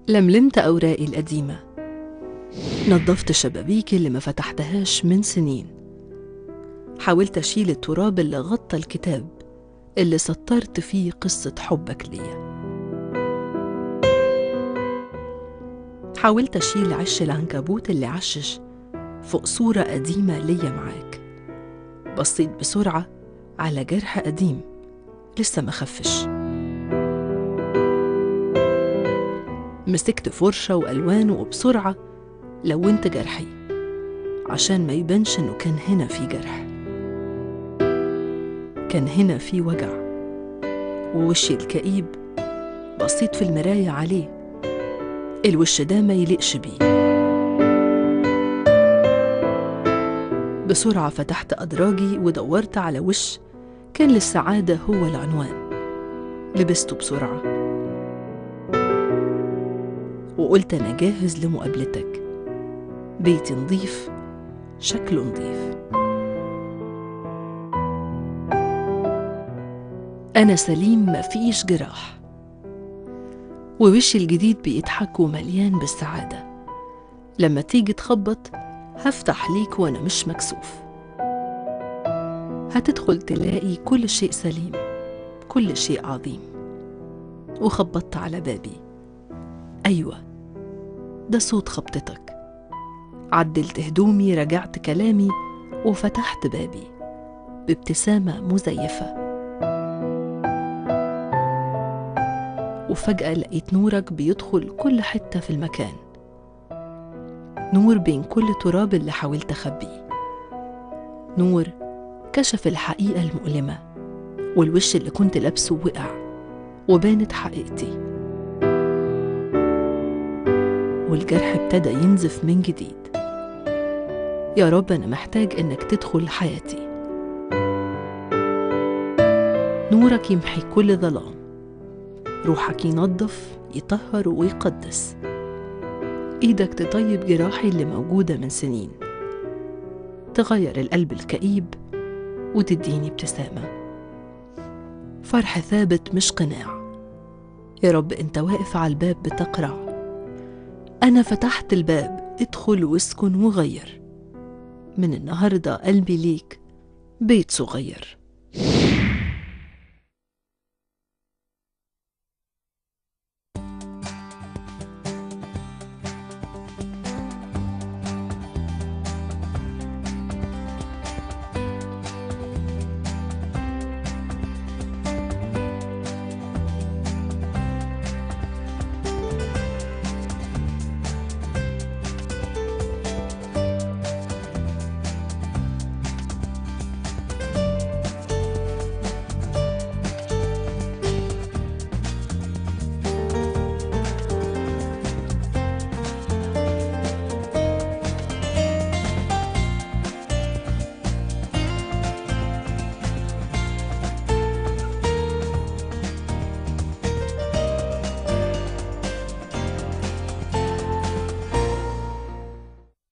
لملمت أوراقي القديمة نظفت شبابيكي اللي ما فتحتهاش من سنين حاولت أشيل التراب اللي غطى الكتاب اللي سطرت فيه قصة حبك ليا حاولت أشيل عش العنكبوت اللي عشش فوق صورة قديمة ليا معاك بصيت بسرعة على جرح قديم لسه ما خفش مسكت فرشة وألوان وبسرعة لونت جرحي عشان ما يبانش إنه كان هنا في جرح كان هنا في وجع ووشي الكئيب بصيت في المراية عليه الوش ده ما يليقش بيه بسرعة فتحت أدراجي ودورت على وش كان للسعادة هو العنوان لبسته بسرعة وقلت أنا جاهز لمقابلتك بيتي نظيف شكله نظيف أنا سليم مفيش جراح ووشي الجديد بيضحك ومليان بالسعادة لما تيجي تخبط هفتح ليك وأنا مش مكسوف هتدخل تلاقي كل شيء سليم كل شيء عظيم وخبطت على بابي أيوة ده صوت خبطتك عدلت هدومي رجعت كلامي وفتحت بابي بابتسامة مزيفة وفجأة لقيت نورك بيدخل كل حتة في المكان نور بين كل تراب اللي حاولت أخبيه نور كشف الحقيقة المؤلمة والوش اللي كنت لابسه وقع وبانت حقيقتي والجرح ابتدى ينزف من جديد يا رب أنا محتاج إنك تدخل حياتي نورك يمحي كل ظلام روحك ينظف يطهر ويقدس ايدك تطيب جراحي اللي موجودة من سنين تغير القلب الكئيب وتديني ابتسامة فرح ثابت مش قناع يا رب انت واقف على الباب بتقرع انا فتحت الباب ادخل واسكن وغير من النهارده قلبي ليك بيت صغير